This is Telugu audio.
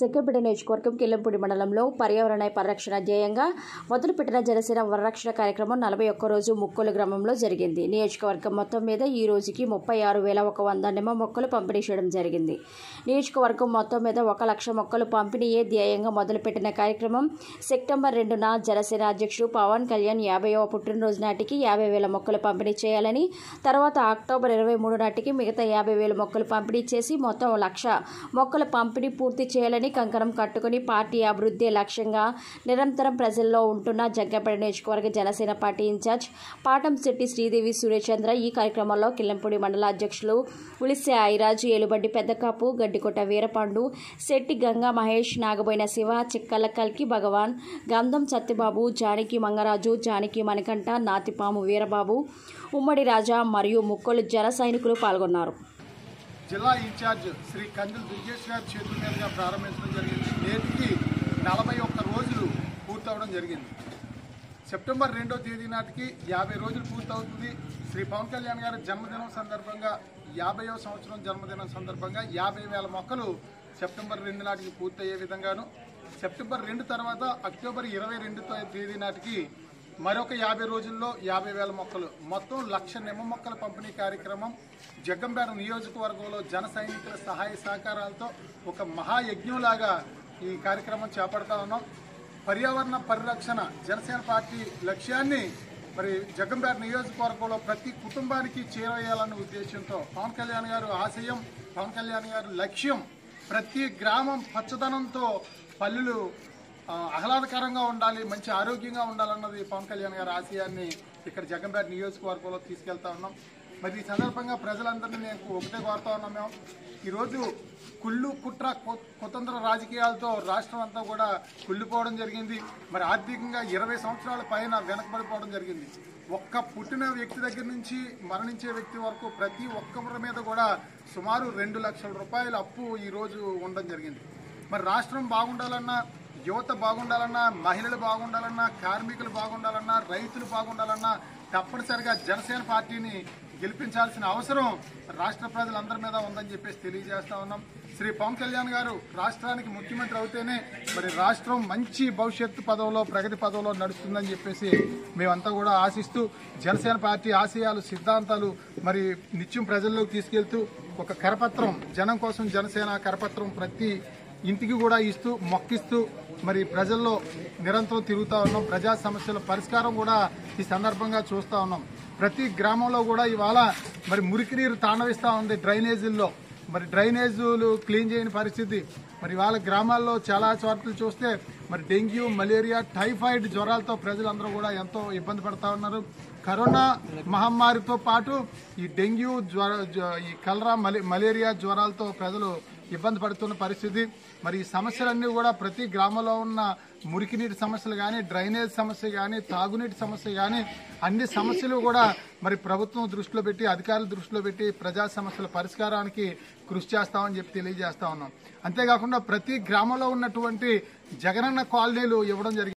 సెక్కెపేట నియోజకవర్గం కిల్లంపూడి మండలంలో పర్యావరణ పరిరక్షణ ధ్యేయంగా మొదలుపెట్టిన జనసేన వరరక్షణ కార్యక్రమం నలభై ఒక్క రోజు ముక్కోలు గ్రామంలో జరిగింది నియోజకవర్గం మొత్తం మీద ఈ రోజుకి ముప్పై ఆరు వేల ఒక వంద నిమ్మ మొక్కలు పంపిణీ చేయడం జరిగింది నియోజకవర్గం మొత్తం మీద ఒక లక్ష మొక్కలు పంపిణీయే ధ్యేయంగా మొదలుపెట్టిన కార్యక్రమం సెప్టెంబర్ రెండున జనసేన అధ్యక్షుడు పవన్ కళ్యాణ్ యాభైవ పుట్టినరోజు నాటికి యాభై వేల మొక్కలు పంపిణీ చేయాలని తర్వాత అక్టోబర్ ఇరవై మూడు నాటికి మిగతా యాభై వేల మొక్కలు పంపిణీ చేసి మొత్తం లక్ష మొక్కల పంపిణీ పూర్తి చేయాలని కంకణం కట్టుకుని పార్టీ అభివృద్ధి లక్ష్యంగా నిరంతరం ప్రజల్లో ఉంటున్న జగ్గంపేట నియోజకవర్గ జనసేన పార్టీ ఇన్ఛార్జ్ పాటం శెట్టి శ్రీదేవి సురేచంద్ర ఈ కార్యక్రమంలో కిల్లంపూడి మండల అధ్యక్షులు ఉలిసె ఐరాజు ఏలుబడ్డి పెద్దకాపు గడ్డికొట్ట వీరపాండు శెట్టి గంగా మహేష్ నాగబోయిన శివ చిక్కల కల్కి భగవాన్ గంధం సత్యబాబు జానకి మంగరాజు జానకి మణికంఠ నాతిపాము వీరబాబు ఉమ్మడి రాజా మరియు ముక్కోలు జన సైనికులు పాల్గొన్నారు జిల్లా ఇన్ఛార్జ్ శ్రీ కందులు దుర్గేష్ గారి చేతుల మీదుగా ప్రారంభించడం జరిగింది నేటికి నలభై ఒక్క రోజులు పూర్తవడం జరిగింది సెప్టెంబర్ రెండో తేదీ నాటికి యాభై రోజులు పూర్తవుతుంది శ్రీ పవన్ కళ్యాణ్ గారి జన్మదినం సందర్భంగా యాభైవ సంవత్సరం జన్మదినం సందర్భంగా యాభై వేల మొక్కలు సెప్టెంబర్ రెండు నాటికి పూర్తయ్యే విధంగాను సెప్టెంబర్ రెండు తర్వాత అక్టోబర్ ఇరవై రెండు తేదీ నాటికి మరొక యాభై రోజుల్లో యాభై వేల మొక్కలు మొత్తం లక్ష నిమ్మ మొక్కల పంపిణీ కార్యక్రమం జగ్గంపేట నియోజకవర్గంలో జన సైనికుల సహాయ సహకారాలతో ఒక మహాయజ్ఞంలాగా ఈ కార్యక్రమం చేపడతా ఉన్నాం పర్యావరణ పరిరక్షణ జనసేన పార్టీ లక్ష్యాన్ని మరి జగ్గంపేట నియోజకవర్గంలో ప్రతి కుటుంబానికి చేరవేయాలన్న ఉద్దేశంతో పవన్ కళ్యాణ్ గారు ఆశయం పవన్ కళ్యాణ్ గారు లక్ష్యం ప్రతి గ్రామం పచ్చదనంతో పల్లెలు ఆ, ఆహ్లాదకరంగా ఉండాలి మంచి ఆరోగ్యంగా ఉండాలన్నది పవన్ కళ్యాణ్ గారి ఆశయాన్ని ఇక్కడ జగన్పేట నియోజకవర్గంలో తీసుకెళ్తా ఉన్నాం మరి ఈ సందర్భంగా ప్రజలందరినీ నేను ఒకటే కోరుతా ఉన్నాం మేము ఈరోజు కుళ్ళు కుట్ర కు- కుతంత్ర రాజకీయాలతో రాష్ట్రం అంతా కూడా కుళ్ళిపోవడం జరిగింది మరి ఆర్థికంగా ఇరవై సంవత్సరాల పైన వెనకబడిపోవడం జరిగింది ఒక్క పుట్టిన వ్యక్తి దగ్గర నుంచి మరణించే వ్యక్తి వరకు ప్రతి ఒక్కరి మీద కూడా సుమారు రెండు లక్షల రూపాయల అప్పు ఈ రోజు ఉండడం జరిగింది మరి రాష్ట్రం బాగుండాలన్నా యువత బాగుండాలన్నా మహిళలు బాగుండాలన్నా కార్మికులు బాగుండాలన్నా రైతులు బాగుండాలన్నా తప్పనిసరిగా జనసేన పార్టీని గెలిపించాల్సిన అవసరం రాష్ట్ర ప్రజలందరి మీద ఉందని చెప్పేసి తెలియజేస్తా ఉన్నాం శ్రీ పవన్ కళ్యాణ్ గారు రాష్ట్రానికి ముఖ్యమంత్రి అవుతేనే మరి రాష్ట్రం మంచి భవిష్యత్తు పదవిలో ప్రగతి పదవిలో నడుస్తుందని చెప్పేసి మేమంతా కూడా ఆశిస్తూ జనసేన పార్టీ ఆశయాలు సిద్ధాంతాలు మరి నిత్యం ప్రజల్లోకి తీసుకెళ్తూ ఒక కరపత్రం జనం కోసం జనసేన కరపత్రం ప్రతి ఇంటికి కూడా ఇస్తూ మొక్కిస్తూ మరి ప్రజల్లో నిరంతరం తిరుగుతా ఉన్నాం ప్రజా సమస్యల పరిష్కారం కూడా ఈ సందర్భంగా చూస్తా ఉన్నాం ప్రతి గ్రామంలో కూడా ఇవాళ మరి మురికి నీరు తాండవిస్తా ఉంది డ్రైనేజీల్లో మరి డ్రైనేజీలు క్లీన్ చేయని పరిస్థితి మరి వాళ్ళ గ్రామాల్లో చాలా చోట్ల చూస్తే మరి డెంగ్యూ మలేరియా టైఫాయిడ్ జ్వరాలతో ప్రజలందరూ కూడా ఎంతో ఇబ్బంది పడతా ఉన్నారు కరోనా మహమ్మారితో పాటు ఈ డెంగ్యూ జ్వర జ్వ- ఈ కలరా మలే- మలేరియా జ్వరాలతో ప్రజలు ఇబ్బంది పడుతున్న పరిస్థితి మరి ఈ సమస్యలన్నీ కూడా ప్రతి గ్రామంలో ఉన్న మురికి నీటి సమస్యలు కానీ డ్రైనేజ్ సమస్య కానీ తాగునీటి సమస్య కానీ అన్ని సమస్యలు కూడా మరి ప్రభుత్వం దృష్టిలో పెట్టి అధికారుల దృష్టిలో పెట్టి ప్రజా సమస్యల పరిష్కారానికి కృషి చేస్తామని చెప్పి తెలియజేస్తా ఉన్నాం అంతేకాకుండా ప్రతి గ్రామంలో ఉన్నటువంటి జగనన్న కాలనీలు ఇవ్వడం జరిగింది